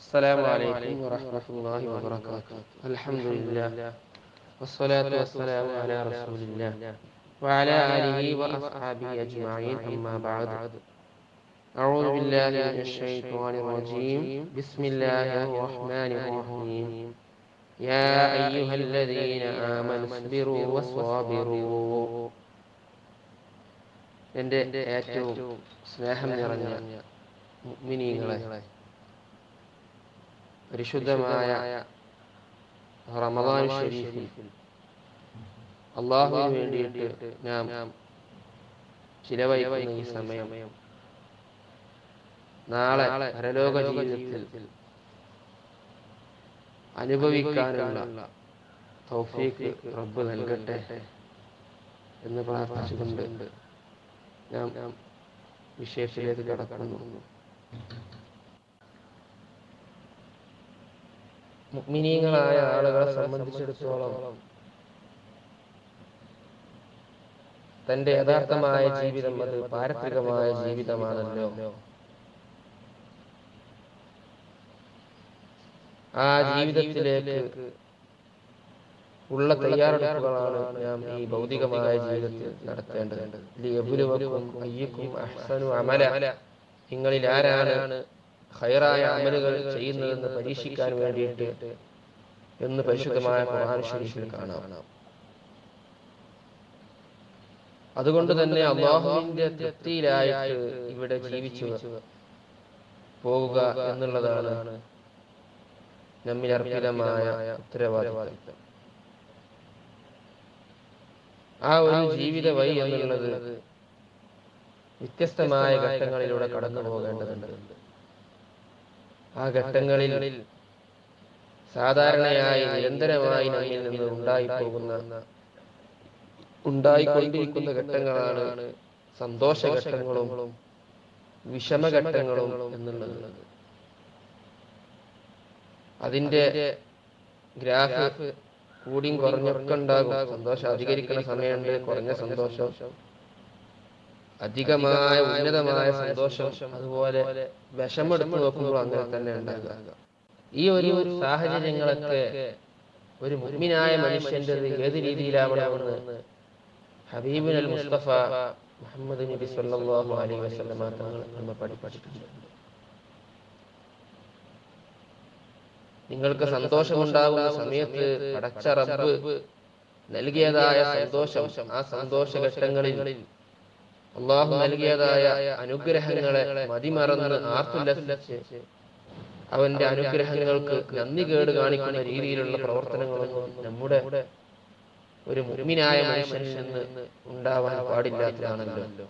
السلام عليكم ورحمة الله وبركاته الحمد لله والصلاة والسلام على رسول الله وعلى آله وأصحابه أجمعين أما بعد أعوذ بالله من الشيطان الرجيم بسم الله الرحمن الرحيم يا أيها الذين آمنوا اصبروا وصابروا എൻ്റെ ഏറ്റവും സ്നേഹം നിറഞ്ഞ മുഅ്മിനീങ്ങളെ പരിശുദ്ധമായ റമദാൻ ഷരീഫിൽ അള്ളാഹുവിന് വേണ്ടിയിട്ട് നാം ചിലവഴിക്കുന്ന ഈ സമയം നാളെ പരലോക ജീവിതത്തിൽ അനുഭവിക്കാനുള്ള തൗഫീഖ് റബ്ബ് നൽകട്ടെ എന്ന് പ്രാർത്ഥിച്ചുകൊണ്ട് നാം വിഷയത്തിലേക്ക് കടക്കുന്നു മുഗ്മിനീങ്ങളായ ആളുകളെ സംബന്ധിച്ചിടത്തോളം തന്റെ യഥാർത്ഥമായ ജീവിതം അത് പാരത്രികമായ ജീവിതമാണല്ലോ ആ ജീവിതത്തിലേക്ക് ഉള്ള തയ്യാറെടുപ്പുകളാണ് നാം ഈ ഭൗതികമായ ജീവിതത്തിൽ നടത്തേണ്ടത് ലിയബ്ലുവക്കും അയ്യക്കും അഹ്സനു അമല നിങ്ങളിൽ ആരാണ് ഹൈറായ അമലുകൾ ചെയ്യുന്നതെന്ന് പരീക്ഷിക്കാൻ വേണ്ടിയിട്ട് എന്ന് പരിശുദ്ധമായ ഖുർആൻ ഷരീഫിൽ കാണാം അതുകൊണ്ട് തന്നെ അള്ളാഹുവിന്റെ തൃപ്തിയിലായിട്ട് ഇവിടെ ജീവിച്ചു പോവുക എന്നുള്ളതാണ് നമ്മിൽ അർപ്പിതമായ ഉത്തരവാദിത്വം ആ ഒരു ജീവിത വഴി എന്നുള്ളത് വ്യത്യസ്തമായ ഘട്ടങ്ങളിലൂടെ കടന്നു പോകേണ്ടതുണ്ട് ആ ഘട്ടങ്ങളിൽ സാധാരണയായി നിരന്തരമായി നമ്മിൽ നിന്ന് ഉണ്ടായിപ്പോകുന്ന ഉണ്ടായിക്കൊണ്ടിരിക്കുന്ന ഘട്ടങ്ങളാണ് സന്തോഷഘട്ടങ്ങളും വിഷമഘട്ടങ്ങളും എന്നുള്ളത് അതിന്റെ ഗ്രാഫ് കൂടിയും കുറഞ്ഞൊക്കെ ഉണ്ടാകും സന്തോഷം അധികരിക്കുന്ന സമയമുണ്ട് കുറഞ്ഞ സന്തോഷം അധികമായ ഉന്നതമായ സന്തോഷം അതുപോലെ വിഷമെടുത്ത് നോക്കുമ്പോൾ അങ്ങനെ തന്നെ ഉണ്ടാകുക ഈ ഒരു സാഹചര്യങ്ങളൊക്കെ ഒരു മുഗ്മിനായ മനുഷ്യന്റെ ഏത് രീതിയിലാവണമെന്ന് ഹബീബുൽ അൽ മുസ്തഫ മുഹമ്മദ് നബി സല്ലല്ലാഹു അലൈഹി വസല്ലമ തങ്ങൾ നമ്മെ പഠിപ്പിച്ചിട്ടുണ്ട് നിങ്ങൾക്ക് സന്തോഷമുണ്ടാകുന്ന സമയത്ത് അടച്ച റബ്ബ് നൽകിയതായ സന്തോഷം ആ സന്തോഷ ഘട്ടങ്ങളിൽ അള്ളാഹു നൽകിയതായ അനുഗ്രഹങ്ങളെ മതിമറന്ന് ആർത്തുല്ലസിച്ച് അവന്റെ അനുഗ്രഹങ്ങൾക്ക് നന്ദി കേട് കാണിക്കുന്ന രീതിയിലുള്ള പ്രവർത്തനങ്ങളൊന്നും നമ്മുടെ ഒരു മുഗ്മിനായ മനുഷ്യനിൽ നിന്ന് ഉണ്ടാവാൻ പാടില്ലാത്തതാണല്ലോ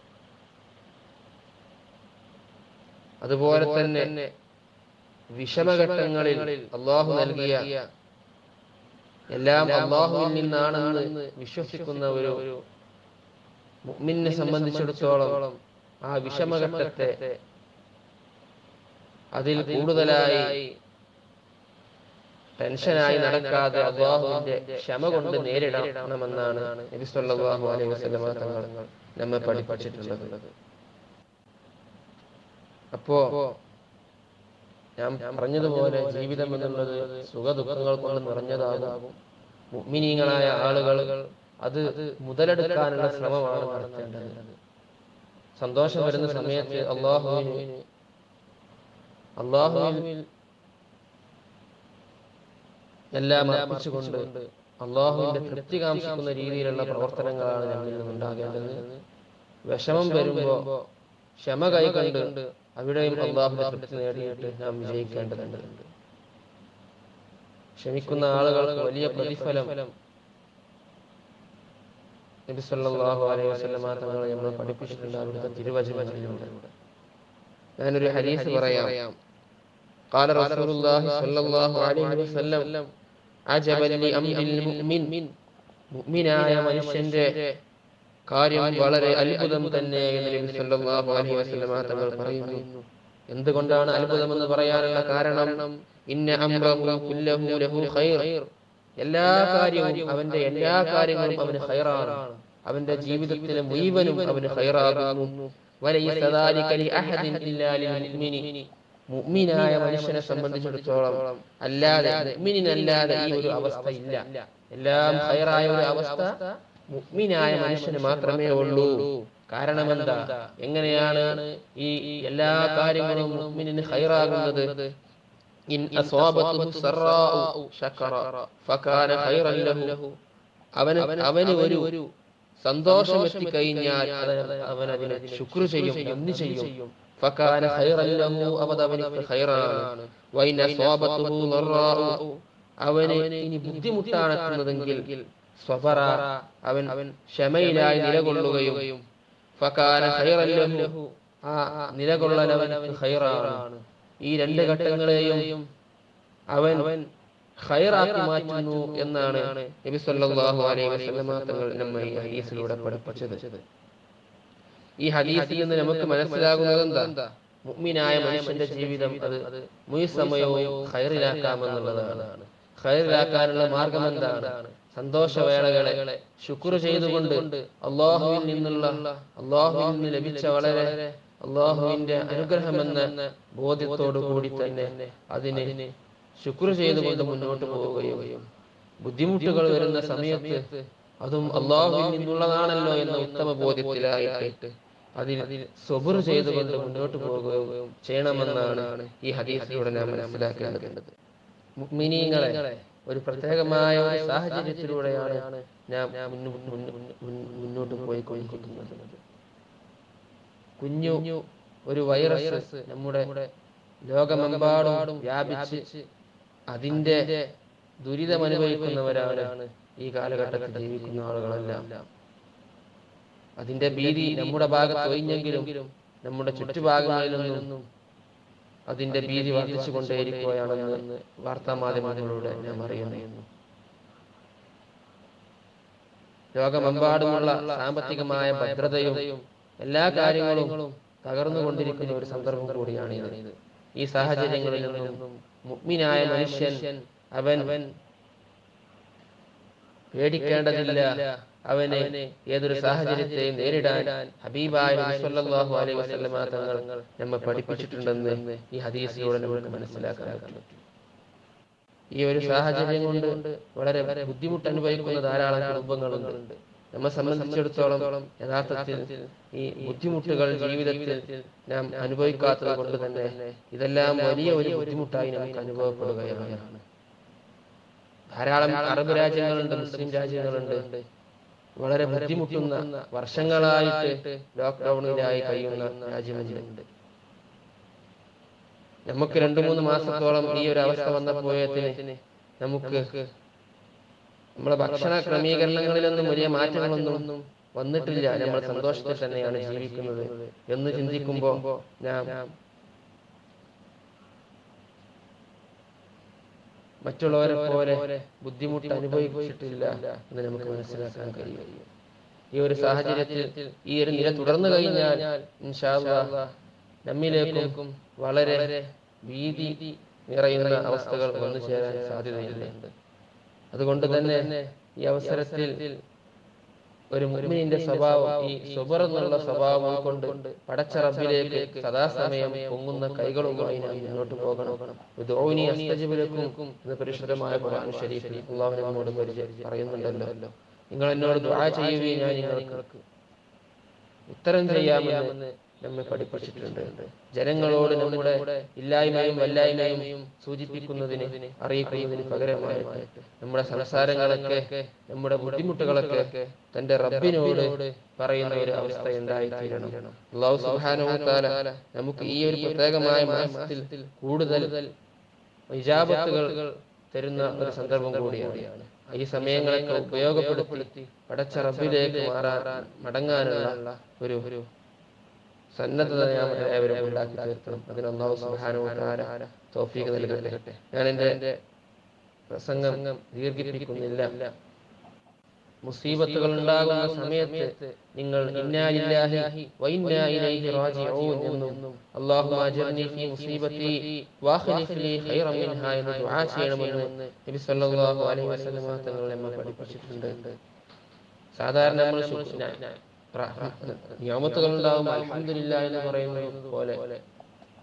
അതുപോലെ തന്നെ വിഷമഘട്ടങ്ങളിൽ അള്ളാഹു നൽകിയ എല്ലാം അള്ളാഹുവിൽ നിന്നാണെന്ന് വിശ്വസിക്കുന്ന ഒരു മുഅ്മിനെ സംബന്ധിച്ചിടത്തോളം ആ വിഷമഘട്ടത്തെ അതിൽ കൂടുതലായി ടെൻഷനായി നടക്കാതെ അള്ളാഹുവിന്റെ ക്ഷമ കൊണ്ട് നേരിടണമെന്നാണ് നബി സല്ലല്ലാഹു അലൈഹി വസല്ലമ തങ്ങൾ നമ്മെ പഠിപ്പിച്ചിട്ടുള്ളത് അപ്പോ ഞാൻ പറഞ്ഞതുപോലെ ജീവിതം എന്നുള്ളത് സുഖദുഃഖങ്ങൾ കൊണ്ട് നിറഞ്ഞതാകും മുഗ്മിനീങ്ങളായ ആളുകൾ അത് മുതലെടുക്കാനുള്ള ശ്രമമാണ് നടത്തേണ്ടത് സന്തോഷം വരുന്ന സമയത്ത് അള്ളാഹുവിന് അള്ളാഹുവിൽ എല്ലാം അർപ്പിച്ചുകൊണ്ട് അള്ളാഹുവിന്റെ തൃപ്തി കാംക്ഷിക്കുന്ന രീതിയിലുള്ള പ്രവർത്തനങ്ങളാണ് നമ്മിൽ നിന്നുണ്ടാകേണ്ടത് വിഷമം വരുമ്പോ ക്ഷമ കൈകണ്ട് അവിടെയും അള്ളാഹുവിന്റെ തൃപ്തി നേടിയിട്ട് നാം വിജയിക്കേണ്ടതുണ്ട് ക്ഷമിക്കുന്ന ആളുകൾക്ക് വലിയ പ്രതിഫലം നബി സല്ലല്ലാഹു അലൈഹി വസല്ലമ തങ്ങൾ നമ്മൾ പഠിപ്പിച്ചിട്ടുണ്ട് അവിടുത്തെ തിരുവചനങ്ങളിലൂടെ ഞാനൊരു ഹദീസ് പറയാം قال رسول الله صلى الله عليه وسلم عجبا لأمر المؤمن മുഅ്മിനായ മനുഷ്യന്റെ കാര്യം വളരെ അത്ഭുതം തന്നെ എന്ന് നബി സല്ലല്ലാഹു അലൈഹി വസല്ലമ തങ്ങൾ പറയുന്നു എന്തുകൊണ്ടാണ് അത്ഭുതം എന്ന് പറയാനുള്ള കാരണം ഇന്ന അംറഹു കുല്ലഹു ലഹു ഖൈർ എല്ലാ കാര്യവും അവന്റെ എല്ലാ കാര്യങ്ങളും അവന് ഖൈറാണ് അവന്റെ ജീവിതത്തിലെ മുഴുവനും അവന് ഖൈറാകുന്നു വലൈസ ദാലിക ലി അഹദിൻ ഇല്ലാ ലിൽ മുഅ്മിനി മുഅ്മിനായ മനുഷ്യനെ സംബന്ധിച്ചിടത്തോളം അല്ലാതെ മുഅ്മിനല്ലാതെ ഈ ഒരു അവസ്ഥ ഇല്ല എല്ലാം ഹൈറായ ഒരു അവസ്ഥ മുഅ്മിനായ മനുഷ്യന് മാത്രമേ ഉള്ളൂ കാരണം എന്താ എങ്ങനെയാണ് ഈ എല്ലാ കാര്യങ്ങളും മുഅ്മിനിന് ഹൈറാകുന്നത് ഇൻ അസ്വാബത്തുഹു സറാഉ ശക്കറ ഫകാന ഖൈറൻ ലഹു അവന് അവന് ഒരു സന്തോഷം എത്തിക്കഴിഞ്ഞാൽ അത് അവൻ അതിനെ ശുക്ർ ചെയ്യും നന്ദി ചെയ്യും ഫകാന ഖൈറൻ ലഹു അവത് അവനിക്ക് ഖൈറാണ് വൈന സ്വാബത്തുഹു ളറാഉ അവന് ഇനി ബുദ്ധിമുട്ടാണ് എത്തുന്നതെങ്കിൽ സ്വബറ അവൻ അവൻ ക്ഷമയിലായി നിലകൊള്ളുകയും ഫകാന ഖൈറൻ ലഹു ആ നിലകൊള്ളൽ അവന് ഖൈറാണ് ഈ രണ്ട് ഘട്ടങ്ങളെയും അവൻ അവൻ ഖൈറാക്കി മാറ്റുന്നു എന്നാണ് നബി സല്ലല്ലാഹു അലൈഹി വസല്ലമ തങ്ങൾ നമ്മെ ഈ ഹദീസിലൂടെ പഠിപ്പിച്ചത് ഈ ഹദീസിൽ നിന്ന് നമുക്ക് മനസ്സിലാകുന്നത് എന്താ മുഅ്മിനായ മനുഷ്യന്റെ ജീവിതം അത് മുഴു സമയവും ഖൈറിലാക്കാമെന്നുള്ളതാണ് ഖൈറിലാക്കാനുള്ള മാർഗം എന്താണ് സന്തോഷവേളകളെ ശുക്ർ ചെയ്തുകൊണ്ട് അള്ളാഹുവിൽ നിന്നുള്ള അള്ളാഹുവിൽ നിന്ന് ലഭിച്ച വളരെ അള്ളാഹുവിന്റെ അനുഗ്രഹമെന്ന ബോധ്യത്തോടു കൂടി തന്നെ അതിന് ശുക്ർ ചെയ്തുകൊണ്ട് മുന്നോട്ട് പോവുകയും ബുദ്ധിമുട്ടുകൾ വരുന്ന സമയത്ത് അതും അള്ളാഹുവിൽ നിന്നുള്ളതാണല്ലോ എന്ന ഉത്തമ ബോധ്യത്തിലായിട്ട് അതിൽ സ്വബുർ ചെയ്തുകൊണ്ട് മുന്നോട്ട് പോവുകയും ചെയ്യണമെന്നാണ് ഈ ഹദീസിലൂടെ നാം മനസ്സിലാക്കേണ്ടത് മുഅ്മിനീങ്ങളെ ഒരു പ്രത്യേകമായ ഒരു സാഹചര്യത്തിലൂടെയാണ് നാം മുന്നു- മുന്നു- മുന്നു- മുന്നോട്ട് പോയിക്കൊണ്ടിരിക്കുന്നത് കുഞ്ഞു ഒരു വൈറസ് നമ്മുടെ ലോകമെമ്പാടും വ്യാപിച്ച് അതിന്റെ ദുരിതം അനുഭവിക്കുന്നവരാണ് ഈ കാലഘട്ടത്തിൽ ജീവിക്കുന്ന ആളുകളെല്ലാം അതിന്റെ ഭീതി നമ്മുടെ ഭാഗത്ത് ഒഴിഞ്ഞെങ്കിലും നമ്മുടെ ചുറ്റുഭാഗങ്ങളിൽ നിന്നും അതിന്റെ ഭീതി വർദ്ധിച്ചു കൊണ്ടേയിരിക്കുകയാണെന്ന് വാർത്താ മാധ്യമങ്ങളിലൂടെ ഞാൻ അറിയുന്നു ലോകമെമ്പാടുമുള്ള സാമ്പത്തികമായ ഭദ്രതയും എല്ലാ കാര്യങ്ങളും തകർന്നുകൊണ്ടിരിക്കുന്ന ഒരു സന്ദർഭം കൂടിയാണ് ഇത് ഈ സാഹചര്യങ്ങളിൽ നിന്നും മുഗ്മിനായ മനുഷ്യൻ അവൻ പേടിക്കേണ്ടതില്ല അവന് ഏതൊരു സാഹചര്യത്തെയും നേരിടാൻ ഹബീബായ നബി സല്ലല്ലാഹു അലൈഹി വസല്ലമ തങ്ങൾ നമ്മെ പഠിപ്പിച്ചിട്ടുണ്ടെന്ന് ഈ ഹദീസിലൂടെ നമുക്ക് മനസ്സിലാക്കാൻ പറ്റും ഈ ഒരു സാഹചര്യം കൊണ്ട് വളരെ ബുദ്ധിമുട്ട് അനുഭവിക്കുന്ന ധാരാളം കുടുംബങ്ങളുണ്ട് നമ്മെ സംബന്ധിച്ചിടത്തോളം യഥാർത്ഥത്തിൽ ഈ ബുദ്ധിമുട്ടുകൾ ജീവിതത്തിൽ നാം അനുഭവിക്കാത്തത് കൊണ്ട് തന്നെ ഇതെല്ലാം വലിയ ഒരു ബുദ്ധിമുട്ടായി നമുക്ക് അനുഭവപ്പെടുകയാണ് ധാരാളം അറബ് രാജ്യങ്ങളുണ്ട് മുസ്ലിം രാജ്യങ്ങളുണ്ട് വളരെ ബുദ്ധിമുട്ടുന്ന വർഷങ്ങളായിട്ട് ലോക്ക്ഡൌണിലായി കഴിയുന്ന രാജ്യമുണ്ട് നമുക്ക് രണ്ടു മൂന്ന് മാസത്തോളം ഈ ഒരു അവസ്ഥ വന്നപ്പോയത്തിന് നമുക്ക് നമ്മുടെ ഭക്ഷണ ക്രമീകരണങ്ങളിലൊന്നും വലിയ മാറ്റങ്ങളൊന്നും വന്നിട്ടില്ല നമ്മൾ സന്തോഷത്തിൽ തന്നെയാണ് ജീവിക്കുന്നത് എന്ന് ചിന്തിക്കുമ്പോ ഞാൻ മറ്റുള്ളവരെ പോലെ ബുദ്ധിമുട്ട് അനുഭവിച്ചിട്ടില്ല എന്ന് നമുക്ക് മനസ്സിലാക്കാൻ കഴിയും ഈ ഒരു സാഹചര്യത്തിൽ ഈ ഒരു നില തുടർന്നു കഴിഞ്ഞാൽ ഇൻഷാ അല്ലാഹ് നമ്മിലേക്കും വളരെ ഭീതി നിറയുന്ന അവസ്ഥകൾ വന്നു ചേരാൻ സാധ്യതയുണ്ട് അതുകൊണ്ട് തന്നെ ഈ അവസരത്തിൽ ഒരു മുഅ്മിനിന്റെ സ്വഭാവം ഈ സുബർ എന്നുള്ള സ്വഭാവം ഉൾക്കൊണ്ട് പടച്ച റബ്ബിലേക്ക് സദാസമയം പൊങ്ങുന്ന കൈകളുമായി നാം മുന്നോട്ട് പോകണം ഉദ്ഊനി അസ്തജിബ് ലക്കും എന്ന് പരിശുദ്ധമായ ഖുർആൻ ശരീഫിൽ അള്ളാഹു നമ്മോട് പരിചയം പറയുന്നുണ്ടല്ലോ നിങ്ങൾ എന്നോട് ദുആ ചെയ്യുകയും ഞാൻ നിങ്ങൾക്ക് ഉത്തരം ചെയ്യാമെന്ന് നമ്മെ പഠിപ്പിച്ചിട്ടുണ്ട് ജനങ്ങളോട് നമ്മുടെ ഇല്ലായ്മയും വല്ലായ്മയും സൂചിപ്പിക്കുന്നതിന് അറിയിക്കുന്നതിന് പകരമായിട്ട് നമ്മുടെ സംസാരങ്ങളൊക്കെ നമ്മുടെ ബുദ്ധിമുട്ടുകളൊക്കെ തന്റെ റബ്ബിനോട് പറയുന്ന ഒരു അവസ്ഥ ഉണ്ടായിത്തീരണം അള്ളാഹു സുബ്ഹാനഹു തആല നമുക്ക് ഈ ഒരു പ്രത്യേകമായ മാസത്തിൽ കൂടുതൽ ഇജാബത്തുകൾ തരുന്ന ഒരു സന്ദർഭം കൂടിയാണ് ഈ സമയങ്ങളൊക്കെ ഉപയോഗപ്പെടുത്തി പടച്ച റബ്ബിലേക്ക് മാറാൻ മടങ്ങാനുള്ള ഒരു ഒരു സന്നദ്ധത ഞാൻ ഏവരും ഉണ്ടാക്കി തീർക്കണം അതിന് അള്ളാഹു സുബ്ഹാനഹു തആല തൗഫീഖ് നൽകട്ടെ ഞാൻ എൻ്റെ പ്രസംഗം ദീർഘിപ്പിക്കുന്നില്ല മുസീബത്തുകൾ ഉണ്ടാകുന്ന സമയത്ത് നിങ്ങൾ ഇന്നാലില്ലാഹി വഇന്നാ ഇലൈഹി റാജിഊൻ എന്നും അല്ലാഹുമ്മ അജ്ർനി ഫീ മുസീബത്തി വഖ്ലിഫ് ലീ ഖൈറൻ മിൻഹാ എന്ന് ദുആ ചെയ്യണമെന്ന് നബി സല്ലല്ലാഹു അലൈഹി വസല്ലമ തങ്ങൾ നമ്മെ പഠിപ്പിച്ചിട്ടുണ്ട് സാധാരണ നമ്മൾ ശുക്ര- നിയമത്തുകൾ ഉണ്ടാകുമ്പോൾ അൽഹംദുലില്ലാ എന്ന് പറയുന്നത് പോലെ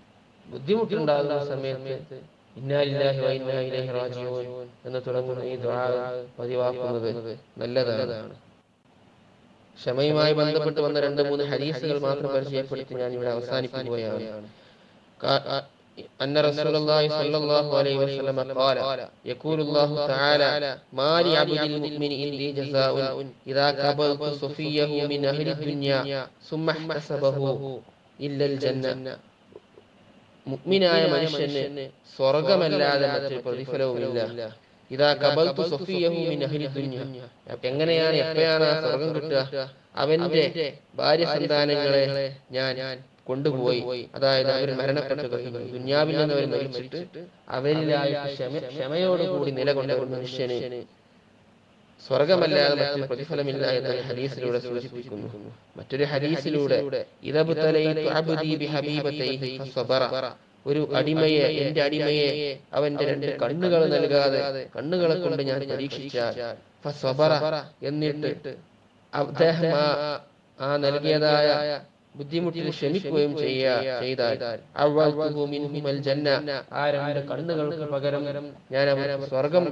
ബുദ്ധിമുട്ടുണ്ടാകുന്ന സമയത്ത് ഇന്നാലില്ലാഹി വ ഇന്നാ ഇലൈഹി റാജിഊൻ എന്ന് തുടങ്ങുന്ന ഈ ദുആ പതിവാക്കുന്നത് നല്ലതാണ് ക്ഷമയുമായി ബന്ധപ്പെട്ട് വന്ന രണ്ട് മൂന്ന് ഹദീസുകൾ മാത്രം പരിചയപ്പെടുത്തി ഞാൻ ഇവിടെ അവസാനിപ്പിക്കുകയാണ് കാ- أن رسول الله صلى الله عليه وسلم قال يقول الله تعالى ما لعبد المؤمن إني جزاء إذا قبضت صفيه من أهل الدنيا ثم احتسبه إلا الجنة മുഅ്മിനായ മനുഷ്യന് സ്വർഗമല്ലാതെ മറ്റൊരു പ്രതിഫലവുമില്ല ഇതാ കബൽത്തു സഫിയഹു മിൻ അഹ്ലി ദുനിയ എങ്ങനെയാണ് എപ്പോഴാണ് ആ സ്വർഗം കിട്ടുക അവന്റെ ഭാര്യ സന്താനങ്ങളെ ഞാൻ കൊണ്ടുപോയി അതായത് അവർ മരണപ്പെട്ടു കഴിഞ്ഞു ദുന്യാവിൽ നിന്ന് അവർ മരിച്ചിട്ട് അവരിലായിട്ട് ക്ഷമ ക്ഷമയോടുകൂടി നിലകൊണ്ട ഒരു മനുഷ്യന് സ്വർഗമല്ലാതെ മറ്റൊരു പ്രതിഫലമില്ല എന്ന് ഈ ഹദീസിലൂടെ സൂചിപ്പിക്കുന്നു മറ്റൊരു ഹദീസിലൂടെ ഇദബ്തലൈതു അബ്ദി ബിഹബീബതൈഹി ഫസബറ ഒരു അടിമയെ എന്റെ അടിമയെ അവന്റെ രണ്ട് കണ്ണുകൾ നൽകാതെ കണ്ണുകളെ കൊണ്ട് ഞാൻ പരീക്ഷിച്ചാൽ ഫസബറ എന്നിട്ട് അദ്ദേഹം ആ- ആ നൽകിയതായ ബുദ്ധിമുട്ടിൽ ക്ഷമിക്കുകയും ചെയ്യാ ചെയ്താൽ അവ്വൽതുഹു മിൻഹുമൽ ജന്ന ആ രണ്ട് കണ്ണുകൾക്ക് പകരം ഞാൻ അവന് സ്വർഗം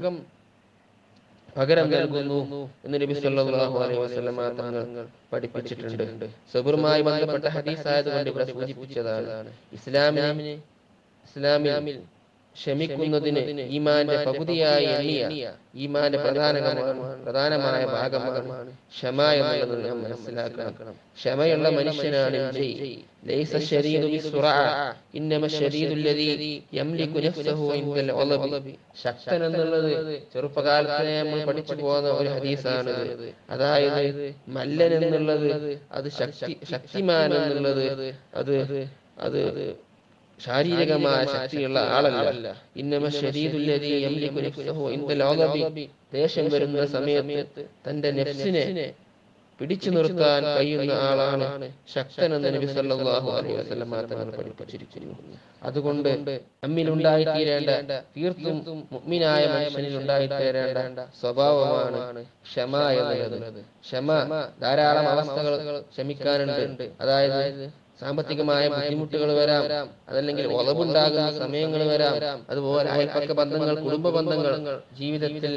പകരം നൽകുന്നു എന്ന് നബി സല്ലല്ലാഹു അലൈഹി വസല്ലമ തങ്ങൾ പഠിപ്പിച്ചിട്ടുണ്ട് സബറുമായി ബന്ധപ്പെട്ട ഹദീസ് ആയതുകൊണ്ട് ഇവിടെ സൂചിപ്പിച്ചതാണ് ഇസ്ലാമിന് ഇസ്ലാമിൽ ക്ഷമിക്കുന്നതിന് ഈമാന്റെ പകുതിയായി എണ്ണിയ ഈമാന്റെ പ്രധാനമാണ് പ്രധാനമായ ഭാഗമാണ് ക്ഷമ എന്നുള്ളത് നാം മനസ്സിലാക്കണം ക്ഷമയുള്ള മനുഷ്യനാണ് വിജയി ലൈസ ശരീദു ബിസ്സുറഅ ഇന്നമ ശരീദു അല്ലദീ യംലികു നഫ്സഹു ഇൻദൽ ഉളബി ശക്തൻ എന്നുള്ളത് ചെറുപ്പകാലത്തെ നമ്മൾ പഠിച്ചു പോകുന്ന ഒരു ഹദീസാണ് അതായത് മല്ലൻ എന്നുള്ളത് അത് ശക്തി ശക്തിമാൻ എന്നുള്ളത് അത് അത് ശാരീരികമായ ശക്തിയുള്ള ആളല്ല ഇന്നമ ശരീതുല്ലതി യംലികു നഫ്സഹു ഇൻദൽ ഉളബി ദേഷ്യം വരുന്ന സമയത്ത് തന്റെ നെഫ്സിനെ പിടിച്ചു നിർത്താൻ കഴിയുന്ന ആളാണ് ശക്തൻ എന്ന് നബി സല്ലല്ലാഹു അലൈഹി വസല്ലം തങ്ങൾ പഠിപ്പിച്ചിരിക്കുന്നു അതുകൊണ്ട് നമ്മിൽ ഉണ്ടായിത്തീരേണ്ട തീർത്തും മുഅ്മിനായ മനുഷ്യനിൽ ഉണ്ടായിത്തീരേണ്ട സ്വഭാവമാണ് ക്ഷമ എന്നുള്ളത് ക്ഷമ ധാരാളം അവസ്ഥകൾ ക്ഷമിക്കാനുണ്ട് അതായത് സാമ്പത്തികമായ ബുദ്ധിമുട്ടുകൾ വരാം അതല്ലെങ്കിൽ ഒളവുണ്ടാകുന്ന സമയങ്ങൾ വരാം അതുപോലെ അയൽപ്പക്ക ബന്ധങ്ങൾ കുടുംബ ബന്ധങ്ങൾ ജീവിതത്തിൽ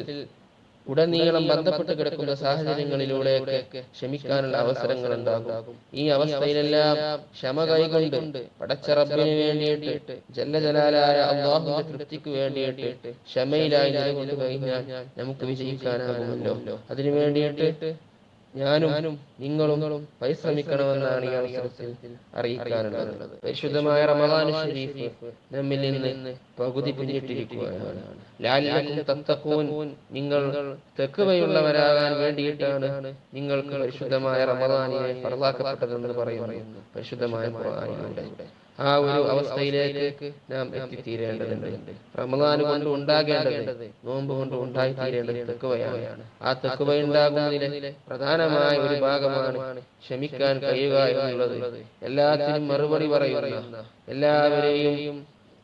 ഉടനീളം ബന്ധപ്പെട്ട് കിടക്കുന്ന സാഹചര്യങ്ങളിലൂടെയൊക്കെ ക്ഷമിക്കാനുള്ള അവസരങ്ങൾ ഉണ്ടാകും ഈ അവസ്ഥയിലെല്ലാം ക്ഷമ കൈകൊണ്ട് പടച്ച റബ്ബിന് വേണ്ടിയിട്ട് ജല്ലജലാലായ അള്ളാഹുവിന്റെ തൃപ്തിക്ക് വേണ്ടിയിട്ട് ക്ഷമയിലായി നിലകൊണ്ട് കഴിഞ്ഞാൽ നമുക്ക് വിജയിക്കാനാകുമല്ലോ അതിനു വേണ്ടിയിട്ട് ഞാനും നിങ്ങളും പരിശ്രമിക്കണമെന്നാണ് ഈ അവസരത്തിൽ അറിയിക്കാനുള്ളത് പരിശുദ്ധമായ റമദാൻ ഷരീഫ് നമ്മിൽ നിന്ന് പകുതി പിന്നിട്ടിരിക്കുകയാണ് ലാലിലക്കും തത്തക്കൂൻ നിങ്ങൾ തെക്കുവയുള്ളവരാകാൻ വേണ്ടിയിട്ടാണ് നിങ്ങൾക്ക് പരിശുദ്ധമായ റമദാനിനെ ഫറലാക്കപ്പെട്ടതെന്ന് പറയുന്നു പരിശുദ്ധമായ ഖുർആനിലൂടെ ആ ഒരു അവസ്ഥയിലേക്ക് നാം എത്തിത്തീരേണ്ടതുണ്ട് റമദാൻ കൊണ്ട് ഉണ്ടാകേണ്ടത് നോമ്പ് കൊണ്ട് ഉണ്ടായിത്തീരേണ്ടത് തെക്കുവയാണ് ആ തെക്കുവ ഉണ്ടാകുന്നതിലെ പ്രധാനമായ ഒരു ഭാഗമാണ് ക്ഷമിക്കാൻ കഴിയുക എന്നുള്ളത് എല്ലാത്തിനും മറുപടി പറയുന്ന എല്ലാവരെയും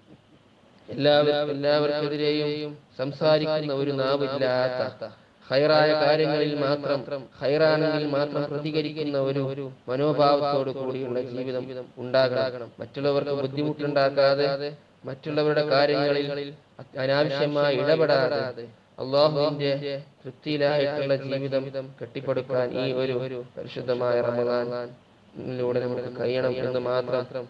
എല്ലാവരും എല്ലാവർക്കെതിരെയും സംസാരിക്കുന്ന ഒരു നാവില്ലാത്ത ഹൈറായ കാര്യങ്ങളിൽ മാത്രം ഹൈറാണെങ്കിൽ മാത്രം പ്രതികരിക്കുന്ന ഒരു മനോഭാവത്തോടു കൂടിയുള്ള ജീവിതം ഉണ്ടാകണം മറ്റുള്ളവർക്ക് ബുദ്ധിമുട്ടുണ്ടാക്കാതെ മറ്റുള്ളവരുടെ കാര്യങ്ങളിൽ അനാവശ്യമായി ഇടപെടാതെ അള്ളാഹുവിന്റെ തൃപ്തിയിലായിട്ടുള്ള ജീവിതം കെട്ടിപ്പടുക്കാൻ ഈ ഒരു പരിശുദ്ധമായ റമദാനിലൂടെ നമുക്ക് കഴിയണം എന്ന് മാത്രം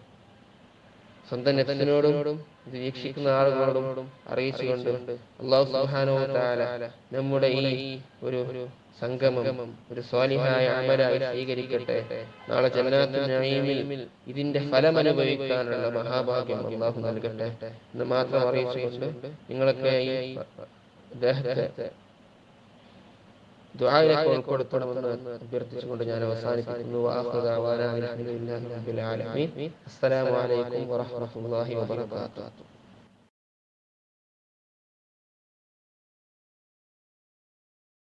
സ്വന്തം നെഫ്സിനോടും ഇത് വീക്ഷിക്കുന്ന ആളുകളോടും അറിയിച്ചുകൊണ്ട് അള്ളാഹു സുബ്ഹാനഹു വ തആല നമ്മുടെ ഈ ഒരു സംഗമം ഒരു സ്വാലിഹായ അമലായി സ്വീകരിക്കട്ടെ നാളെ ജന്നാത്തുൽ നഈമിൽ ഇതിന്റെ ഫലം അനുഭവിക്കാനുള്ള മഹാഭാഗ്യം അള്ളാഹു നൽകട്ടെ എന്ന് മാത്രം അറിയിച്ചുകൊണ്ട് നിങ്ങളൊക്കെ ഈ അദ്ദേഹത്തെ ദുആയിലേക്ക് ഉൾപ്പെടുത്തണമെന്ന് അഭ്യർത്ഥിച്ചുകൊണ്ട് ഞാൻ അവസാനിപ്പിക്കുന്നു വആഖിറു ദഅവാനാ അൽഹംദുലില്ലാഹി റബ്ബിൽ ആലമീൻ അസ്സലാമു അലൈക്കും വറഹ്മത്തുള്ളാഹി വബറകാതുഹു